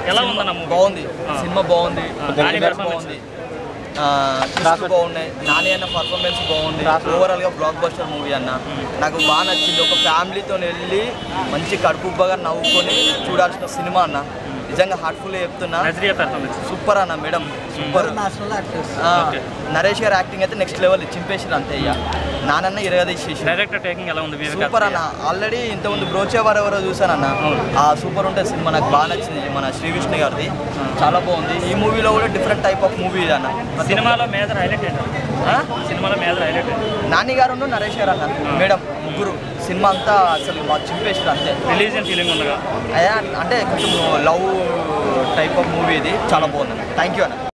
ఎలా ఉందన్న మూవీ బాగుంది సినిమా బాగుంది నాని Actors performance. బాగుంది ట్విస్ట్ బాగున్నాయి నాని అన్న పర్ఫార్మెన్స్ బాగుంది ఓవరాల్ గా బ్లాక్ బస్టర్ మూవీ అన్న నాకు బాగా నచ్చింది ఒక ఫ్యామిలీతో వెళ్ళి మంచి కడుపుబ్బగా నవ్వుకొని చూడాల్సిన సినిమా అన్న నిజంగా హార్ట్ఫుల్ చెప్తున్నా నజరియా పెర్ఫార్మెన్స్ సూపర్ అన్న మేడం సూపర్ ఆ, నరేష్ గారి యాక్టింగ్ అయితే నెక్స్ట్ లెవెల్ చింపేసారు అంతే ఇక నానన్న ఇరగదీసేసి డైరెక్టర్ టేకింగ్ ఎలా ఉంది వివేక్ సూపర్ అన్న ఆల్రెడీ ఇంతకుముందు బ్రోచే వారు ఎవరో చూసానన్న ఆ సూపర్ ఉంటుంది సినిమా నాకు బాగా నచ్చింది మన శ్రీ విష్ణు గారిది చాలా బాగుంది ఈ మూవీలో కూడా డిఫరెంట్ టైప్ ఆఫ్ మూవీ ఇది అన్న ప్రతి సినిమాలో మేజర్ హైలైట్ ఏంటంటే ఆ? సినిమాలో మేజర్ హైలైట్ ఏంటి నాని గారు నరేష్ గారు అన్న మేడం ముగ్గురు సినిమా అంతా అసలు మాకు చింపేసారు అంతే రిలీజియన్ ఫీలింగ్ ఉందిగా అయ్యా అంటే కొంచెం లవ్ టైప్ ఆఫ్ మూవీ ఇది చాలా బాగుంది థ్యాంక్ యూ అన్న